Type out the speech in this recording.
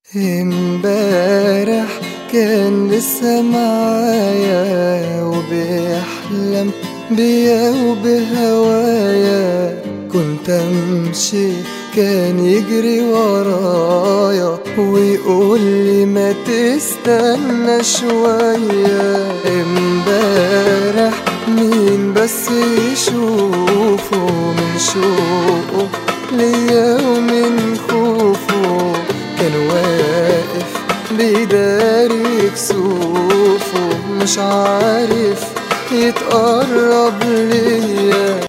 امبارح كان لسه معايا وبيحلم بيا وبهوايا كنت امشي كان يجري ورايا ويقول لي ما تستنى شوية امبارح مين بس يشوفه من شوقه ليا ومن خوفه كان واقف بيداري كسوفه مش عارف يتقرب ليا